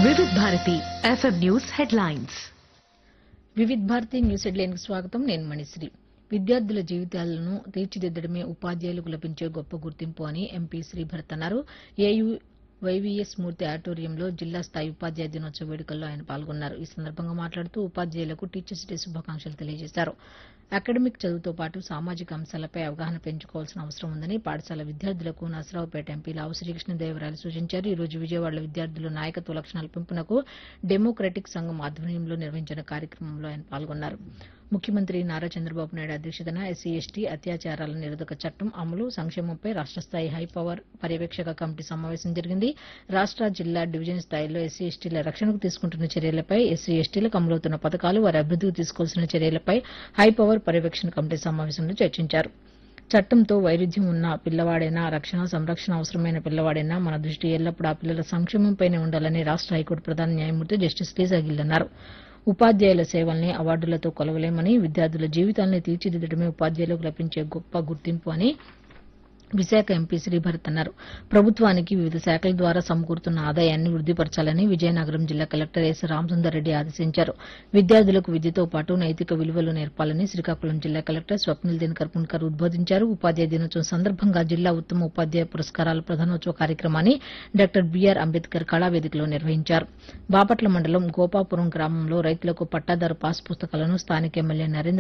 వివిధ Bharati FM news headlines Vividh Bharati news హెడ్లైన్కి స్వాగతం నేను మణిశ్రీ విద్యార్థుల జీవితాలను తీర్చిదిద్దడమే ఉపాధ్యాయులకు లభించే గొప్ప గుర్తింపు అని ఎంపీ శ్రీభరత్ అన్నారు ఏయూ వైవీఎస్ మూర్తి ఆడిటోరియంలో జిల్లా స్థాయి ఉపాధ్యాయ దినోత్సవ వేడుకల్లో ఆయన పాల్గొన్నారు ఈ సందర్భంగా మాట్లాడుతూ ఉపాధ్యాయులకు టీచర్స్ డే శుభాకాంక్షలు తెలియజేశారు అకాడమిక్ చదువుతో పాటు సామాజిక అంశాలపై అవగాహన పెంచుకోవాల్సిన అవసరం ఉందని పాఠశాల విద్యార్థులకు నసరావుపేట ఎంపీ లావు శ్రీకృష్ణదేవరాయలు సూచించారు ఈ రోజు విజయవాడలో విద్యార్థులు నాయకత్వ లక్షణాల పెంపునకు డెమోక్రటిక్ సంఘం ఆధ్వర్యంలో నిర్వహించిన కార్యక్రమంలో ఆయన పాల్గొన్నారు ముఖ్యమంత్రి నారా చంద్రబాబు నాయుడు అధ్యక్షతన ఎస్సీ ఎస్టీ అత్యాచారాల నిరోధక చట్టం అమలు సంక్షేమంపై రాష్ట స్థాయి హైపవర్ పర్యవేక్షక కమిటీ సమావేశం జరిగింది రాష్ట జిల్లా డివిజన్ స్థాయిలో ఎస్సీ ఎస్టీల రక్షణకు తీసుకుంటున్న చర్యలపై ఎస్సీ ఎస్టీలకు అమలవుతున్న పథకాలు వారి అభివృద్ధికి తీసుకోవాల్సిన చర్యలపై హైపవర్ పర్యవేక్షణ కమిటీ సమావేశంలో చర్చించారు చట్టంతో వైరుధ్యం ఉన్న పిల్లవాడైనా రక్షణ సంరక్షణ అవసరమైన పిల్లవాడైనా మన దృష్టి ఎల్లప్పుడూ ఆ పిల్లల సంక్షేమంపైనే ఉండాలని రాష్ట హైకోర్టు ప్రధాన న్యాయమూర్తి జస్టిస్ లీజా గిల్ అన్నారు ఉపాధ్యాయుల సేవల్ని అవార్డులతో కొలవలేమని విద్యార్థుల జీవితాల్ని తీర్చిదిద్దడమే ఉపాధ్యాయులకు లభించే గొప్ప గుర్తింపు అని విశాఖ ఎంపీ శ్రీభరత్ అన్నారు ప్రభుత్వానికి వివిధ శాఖల ద్వారా సమకూరుతున్న ఆదాయాన్ని వృద్దిపరచాలని విజయనగరం జిల్లా కలెక్టర్ ఎస్ రామసుందర్ రెడ్డి ఆదేశించారు విద్యార్థులకు విద్యతో పాటు నైతిక విలువలు నేర్పాలని శ్రీకాకుళం జిల్లా కలెక్టర్ స్వప్నిల్ దినకర్ పున్కర్ ఉద్బోధించారు ఉపాధ్యాయ దినోత్సవం సందర్భంగా జిల్లా ఉత్తమ ఉపాధ్యాయ పురస్కారాల ప్రధానోత్సవ కార్యక్రమాన్ని డాక్టర్ బీఆర్ అంబేద్కర్ కళావేదికలో నిర్వహించారు బాపట్ల మండలం గోపాపురం గ్రామంలో రైతులకు పట్టాదారు పాస్ పుస్తకాలను స్థానిక ఎమ్మెల్యే నరేంద్ర